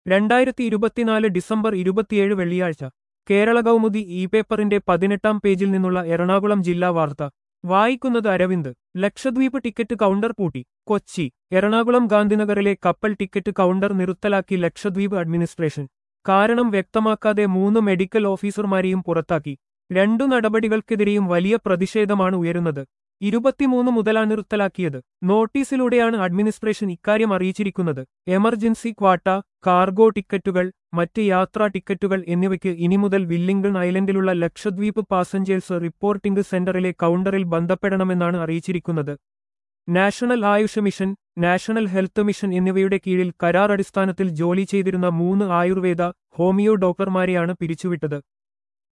രണ്ടായിരത്തി ഇരുപത്തിനാല് ഡിസംബർ ഇരുപത്തിയേഴ് വെള്ളിയാഴ്ച കേരള കൗമുദി ഇ പേപ്പറിന്റെ പതിനെട്ടാം പേജിൽ നിന്നുള്ള എറണാകുളം ജില്ലാ വാർത്ത വായിക്കുന്നത് അരവിന്ദ് ലക്ഷദ്വീപ് ടിക്കറ്റ് കൗണ്ടർ പൂട്ടി കൊച്ചി എറണാകുളം ഗാന്ധിനഗറിലെ കപ്പൽ ടിക്കറ്റ് കൗണ്ടർ നിർത്തലാക്കി ലക്ഷദ്വീപ് അഡ്മിനിസ്ട്രേഷൻ കാരണം വ്യക്തമാക്കാതെ മൂന്ന് മെഡിക്കൽ ഓഫീസർമാരെയും പുറത്താക്കി രണ്ടു നടപടികൾക്കെതിരെയും വലിയ പ്രതിഷേധമാണ് ഉയരുന്നത് ഇരുപത്തിമൂന്ന് മുതലാണ് നിർത്തലാക്കിയത് നോട്ടീസിലൂടെയാണ് അഡ്മിനിസ്ട്രേഷൻ ഇക്കാര്യം അറിയിച്ചിരിക്കുന്നത് എമർജൻസി ക്വാട്ട കാർഗോ ടിക്കറ്റുകൾ മറ്റ് യാത്രാ ടിക്കറ്റുകൾ എന്നിവയ്ക്ക് ഇനി മുതൽ വില്ലിംഗൺ ഐലൻഡിലുള്ള ലക്ഷദ്വീപ് പാസഞ്ചേഴ്സ് റിപ്പോർട്ടിംഗ് സെന്ററിലെ കൗണ്ടറിൽ ബന്ധപ്പെടണമെന്നാണ് അറിയിച്ചിരിക്കുന്നത് national AYUSH mission national health mission എന്നിവയുടെ കീഴിൽ കരാർ അടിസ്ഥാനത്തിൽ ജോലി ചെയ്തിരുന്ന മൂന്ന് ആയുർവേദ ഹോമിയോ ഡോക്ടർമാരെയാണ് പിരിച്ചുവിട്ടത്